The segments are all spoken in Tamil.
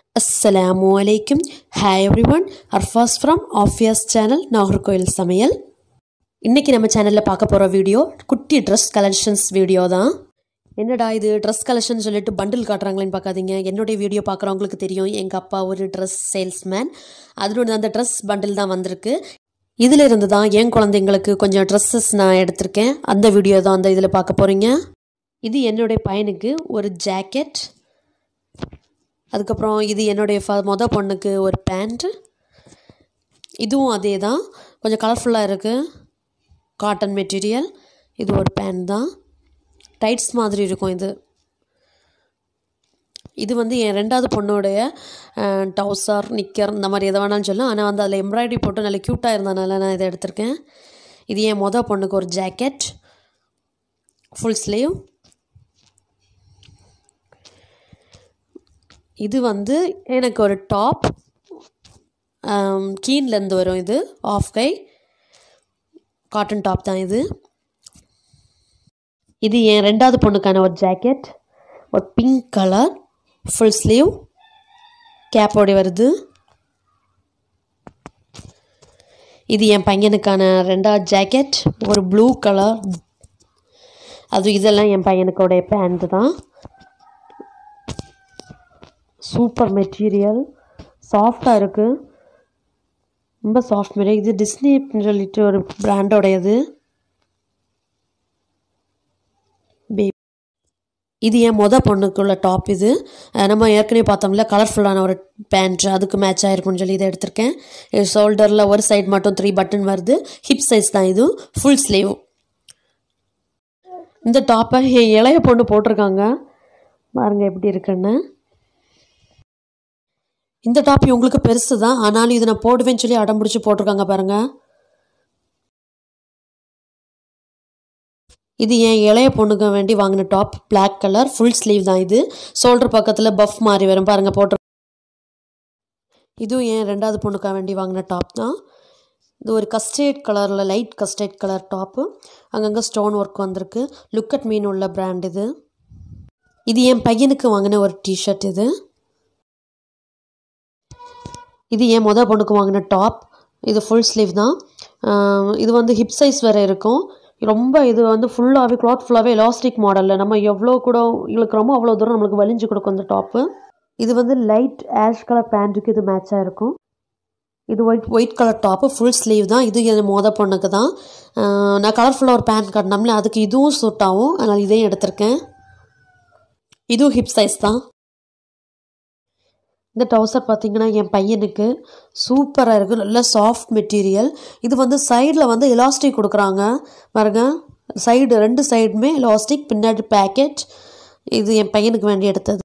அஸ்ஸலாமு அலைக்கும் hi everyone Arfas from Afiyas channel Nagercoil சமையல் இன்றைக்கி நம்ம சேனலில் பார்க்க போகிற வீடியோ குட்டி ட்ரெஸ் கலெக்ஷன்ஸ் வீடியோ தான் என்னடா இது ட்ரெஸ் கலெக்ஷன் சொல்லிட்டு பண்டில் காட்டுறாங்களேன்னு பார்க்காதீங்க என்னுடைய வீடியோ பார்க்குறவங்களுக்கு தெரியும் எங்கள் அப்பா ஒரு ட்ரெஸ் சேல்ஸ்மேன் அதனோட அந்த ட்ரெஸ் பண்டில் தான் வந்திருக்கு இதில் இருந்து தான் என் குழந்தைங்களுக்கு கொஞ்சம் ட்ரெஸ்ஸஸ் நான் எடுத்திருக்கேன் அந்த வீடியோ தான் அந்த இதில் பார்க்க போகிறீங்க இது என்னுடைய பையனுக்கு ஒரு ஜாக்கெட் அதுக்கப்புறம் இது என்னுடைய ஃப மொதல் பொண்ணுக்கு ஒரு பேண்ட்டு இதுவும் அதே தான் கொஞ்சம் கலர்ஃபுல்லாக இருக்குது காட்டன் மெட்டீரியல் இது ஒரு பேண்ட் தான் டைட்ஸ் மாதிரி இருக்கும் இது இது வந்து என் ரெண்டாவது பொண்ணுடைய டவுசர் நிக்கர் இந்த மாதிரி எதை வேணாலும் சொல்லலாம் ஆனால் வந்து அதில் எம்ப்ராய்டரி போட்டு நல்ல க்யூட்டாக இருந்தனால நான் இதை எடுத்திருக்கேன் இது என் மொதல் பொண்ணுக்கு ஒரு ஜாக்கெட் ஃபுல் ஸ்லீவ் இது வந்து எனக்கு ஒரு டாப் கீன்லேருந்து வரும் இது ஆஃப் கை காட்டன் டாப் தான் இது இது என் ரெண்டாவது பொண்ணுக்கான ஒரு ஜாக்கெட் ஒரு பிங்க் கலர் ஃபுல் ஸ்லீவ் கேப்போடைய வருது இது என் பையனுக்கான ரெண்டாவது ஜாக்கெட் ஒரு ப்ளூ கலர் அது இதெல்லாம் என் பையனுக்கோடைய பேண்ட் தான் சூப்பர் மெட்டீரியல் சாஃப்டாக இருக்குது ரொம்ப சாஃப்ட் மெட்டீரியல் இது டிஸ்னின்னு சொல்லிட்டு ஒரு பிராண்டோடையது பே இது என் மொதல் பொண்ணுக்குள்ள டாப் இது நம்ம ஏற்கனவே பார்த்தோம்ல கலர்ஃபுல்லான ஒரு பேண்ட் அதுக்கு மேட்ச் ஆகிருக்கும்னு சொல்லி இதை எடுத்திருக்கேன் ஷோல்டரில் ஒரு சைடு மட்டும் த்ரீ பட்டன் வருது ஹிப் சைஸ் தான் இது ஃபுல் ஸ்லீவ் இந்த டாப்பை என் இளைய பொண்ணு போட்டிருக்காங்க பாருங்க எப்படி இருக்குன்னு இந்த டாப் உங்களுக்கு பெருசு தான் ஆனாலும் இதை நான் போடுவேன்னு சொல்லி அடம் பிடிச்சி போட்டிருக்காங்க பாருங்க இது என் இளைய பொண்ணுக்கு வேண்டி வாங்கின top black colour full sleeve தான் இது ஷோல்டர் பக்கத்தில் பஃப் மாதிரி வரும் பாருங்கள் போட்டு இதுவும் என் ரெண்டாவது பொண்ணுக்காக வேண்டி வாங்கின டாப் தான் இது ஒரு கஸ்டர்ட் கலரில் லைட் கஸ்டர்ட் கலர் டாப்பு அங்கங்கே ஸ்டோன் ஒர்க் வந்திருக்கு லுக்கட் மீன் உள்ள பிராண்ட் இது இது என் பையனுக்கு வாங்கின ஒரு டிஷர்ட் இது இது என் மொதல் பொண்ணுக்கு வாங்கின டாப் இது ஃபுல் ஸ்லீவ் தான் இது வந்து ஹிப் சைஸ் வேறு இருக்கும் ரொம்ப இது வந்து ஃபுல்லாகவே கிளாத் ஃபுல்லாகவே எலாஸ்டிக் மாடலில் நம்ம எவ்வளோ கூட இழுக்கிறோமோ அவ்வளோ தூரம் நம்மளுக்கு வலிஞ்சு கொடுக்கும் இந்த டாப்பு இது வந்து லைட் ஆஷ் கலர் பேண்ட்டுக்கு இது மேட்சாக இருக்கும் இது white white colour top full sleeve தான் இது என் மொதல் பொண்ணுக்கு தான் நான் கலர்ஃபுல்லாக ஒரு பேண்ட் காட்டினோம்ல அதுக்கு இதுவும் சூட் ஆகும் அதனால் இதையும் எடுத்திருக்கேன் இதுவும் ஹிப் சைஸ் தான் இந்த ட்ரௌசர் பார்த்திங்கன்னா என் பையனுக்கு சூப்பராக இருக்குது நல்ல சாஃப்ட் மெட்டீரியல் இது வந்து சைடில் வந்து எலாஸ்டிக் கொடுக்குறாங்க பாருங்க சைடு ரெண்டு சைடுமே எலாஸ்டிக் பின்னாடி பேக்கெட் இது என் பையனுக்கு வேண்டி எடுத்தது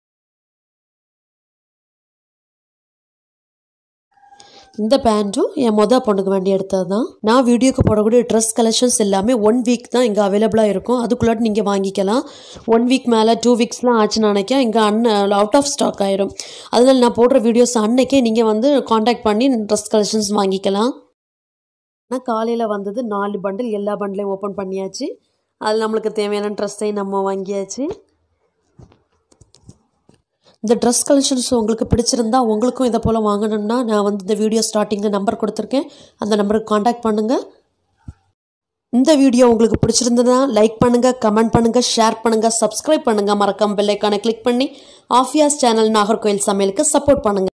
இந்த பேண்ட்டும் என் மொதல் பொண்ணுக்கு வேண்டி எடுத்தது தான் நான் வீடியோக்கு போடக்கூடிய ட்ரெஸ் கலெக்ஷன்ஸ் எல்லாமே ஒன் வீக் தான் இங்கே அவைலபிளாக இருக்கும் அதுக்குள்ளாட்டி நீங்கள் வாங்கிக்கலாம் ஒன் வீக் மேலே டூ வீக்ஸ்லாம் ஆச்சுன்னு நினைக்க இங்கே அன் அவுட் ஆஃப் ஸ்டாக் ஆயிரும் அதனால் நான் போடுற வீடியோஸ் அன்னைக்கே நீங்கள் வந்து காண்டாக்ட் பண்ணி ட்ரெஸ் கலெக்ஷன்ஸ் வாங்கிக்கலாம் ஆனால் காலையில் வந்தது நாலு பண்டில் எல்லா பண்டிலையும் ஓப்பன் பண்ணியாச்சு அதில் நம்மளுக்கு தேவையான ட்ரெஸ்ஸையும் நம்ம வாங்கியாச்சு இந்த ட்ரெஸ் கலெக்ஷன்ஸ் உங்களுக்கு பிடிச்சிருந்தா உங்களுக்கும் இதை போல் வாங்கணும்னா நான் வந்து இந்த வீடியோ ஸ்டார்டிங்கில் நம்பர் கொடுத்துருக்கேன் அந்த நம்பருக்கு காண்டாக்ட் பண்ணுங்கள் இந்த வீடியோ உங்களுக்கு பிடிச்சிருந்ததுன்னா லைக் பண்ணுங்கள் கமெண்ட் பண்ணுங்கள் ஷேர் பண்ணுங்கள் சப்ஸ்கிரைப் பண்ணுங்கள் மறக்காம பெல்லைக்கான கிளிக் பண்ணி ஆஃபியாஸ் சேனல் நாகர்கோயில் சமையலுக்கு சப்போர்ட் பண்ணுங்கள்